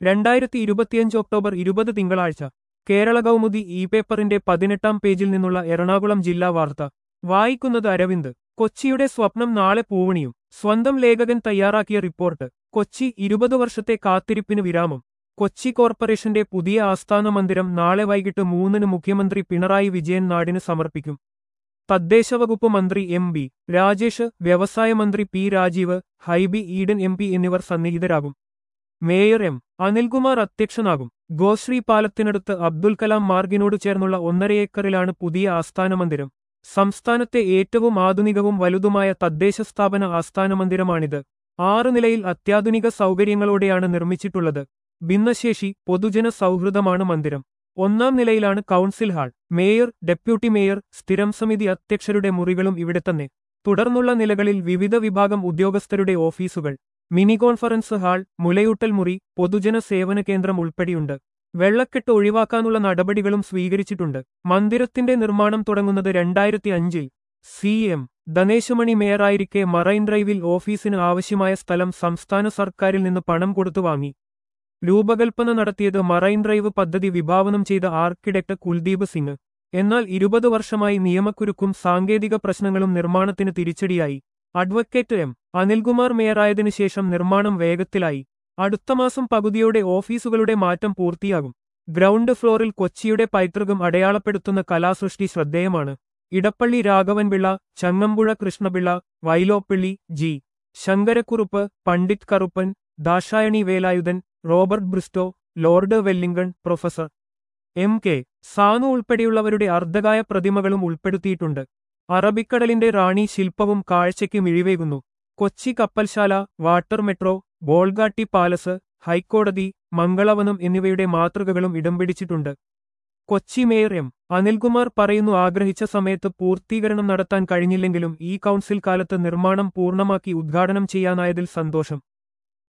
രണ്ടായിരത്തി ഇരുപത്തിയഞ്ച് ഒക്ടോബർ ഇരുപത് തിങ്കളാഴ്ച കേരള കൗമുദി ഇ പേപ്പറിന്റെ പതിനെട്ടാം പേജിൽ നിന്നുള്ള എറണാകുളം ജില്ലാ വാർത്ത വായിക്കുന്നത് അരവിന്ദ് കൊച്ചിയുടെ സ്വപ്നം നാളെ പൂവണിയും സ്വന്തം ലേഖകൻ തയ്യാറാക്കിയ റിപ്പോർട്ട് കൊച്ചി ഇരുപത് വർഷത്തെ കാത്തിരിപ്പിന് വിരാമം കൊച്ചി കോർപ്പറേഷന്റെ പുതിയ ആസ്ഥാന മന്ദിരം നാളെ വൈകിട്ട് മൂന്നിന് മുഖ്യമന്ത്രി പിണറായി വിജയൻ നാടിന് സമർപ്പിക്കും തദ്ദേശവകുപ്പ് മന്ത്രി എം ബി രാജേഷ് വ്യവസായ മന്ത്രി P Rajeev Hibi Eden M P എന്നിവർ സന്നിഹിതരാകും മേയർ എം അനിൽകുമാർ അധ്യക്ഷനാകും ഗോശ്രീ പാലത്തിനടുത്ത് അബ്ദുൽ കലാം മാർഗിനോട് ചേർന്നുള്ള ഒന്നര ഏക്കറിലാണ് പുതിയ ആസ്ഥാന മന്ദിരം സംസ്ഥാനത്തെ ഏറ്റവും ആധുനികവും വലുതുമായ തദ്ദേശ സ്ഥാപന ആസ്ഥാന മന്ദിരമാണിത് ആറ് നിലയിൽ അത്യാധുനിക സൗകര്യങ്ങളോടെയാണ് നിർമ്മിച്ചിട്ടുള്ളത് ഭിന്നശേഷി പൊതുജന സൗഹൃദമാണ് മന്ദിരം ഒന്നാം നിലയിലാണ് council hall mayor deputy mayor സ്ഥിരം സമിതി അധ്യക്ഷരുടെ മുറികളും ഇവിടെ തന്നെ തുടർന്നുള്ള നിലകളിൽ വിവിധ വിഭാഗം ഉദ്യോഗസ്ഥരുടെ ഓഫീസുകൾ മിനി കോൺഫറൻസ് ഹാൾ മുലയൂട്ടൽ മുറി പൊതുജന സേവന കേന്ദ്രം ഉൾപ്പെടെയുണ്ട് വെള്ളക്കെട്ട് ഒഴിവാക്കാനുള്ള നടപടികളും സ്വീകരിച്ചിട്ടുണ്ട് മന്ദിരത്തിന്റെ നിർമ്മാണം തുടങ്ങുന്നത് രണ്ടായിരത്തി അഞ്ചിൽ സി എം ധനേശുമണി മേയറായിരിക്കെ മറൈൻ ഡ്രൈവിൽ ഓഫീസിന് ആവശ്യമായ സ്ഥലം സംസ്ഥാന സർക്കാരിൽ നിന്ന് പണം കൊടുത്തു വാങ്ങി രൂപകൽപ്പന നടത്തിയത് മറൈൻ ഡ്രൈവ് പദ്ധതി വിഭാവനം ചെയ്ത ആർക്കിടെക്ട് കുൽദീപ് സിംഗ് എന്നാൽ ഇരുപത് വർഷമായി നിയമക്കുരുക്കും സാങ്കേതിക പ്രശ്നങ്ങളും നിർമ്മാണത്തിന് തിരിച്ചടിയായി അഡ്വക്കേറ്റ് എം അനിൽകുമാർ മേയറായതിനു ശേഷം നിർമ്മാണം വേഗത്തിലായി അടുത്ത മാസം പകുതിയോടെ ഓഫീസുകളുടെ മാറ്റം പൂർത്തിയാകും ഗ്രൗണ്ട് ഫ്ലോറിൽ കൊച്ചിയുടെ പൈതൃകം അടയാളപ്പെടുത്തുന്ന കലാസൃഷ്ടി ശ്രദ്ധേയമാണ് Edappally Raghavan Pillai Changampuzha Krishna Pillai Vyloppilli G Sankarakurup Pandit Karuppan Dakshayani Velayudhan Robert Bristow Lord Willingdon professor M K Sanu ഉൾപ്പെടെയുള്ളവരുടെ അർദ്ധകായ പ്രതിമകളും ഉൾപ്പെടുത്തിയിട്ടുണ്ട് അറബിക്കടലിന്റെ റാണി ശില്പവും കാഴ്ചയ്ക്ക് മിഴിവേകുന്നു കൊച്ചി കപ്പൽശാല water metro Bolgatty palace high court Mangalavanam എന്നിവയുടെ മാതൃകകളും ഇടം പിടിച്ചിട്ടുണ്ട് കൊച്ചി മേയർ എം അനിൽകുമാർ പറയുന്നു ആഗ്രഹിച്ച സമയത്ത് പൂർത്തീകരണം നടത്താൻ കഴിഞ്ഞില്ലെങ്കിലും ഈ കൗൺസിൽ കാലത്ത് നിർമ്മാണം പൂർണ്ണമാക്കി ഉദ്ഘാടനം ചെയ്യാനായതിൽ സന്തോഷം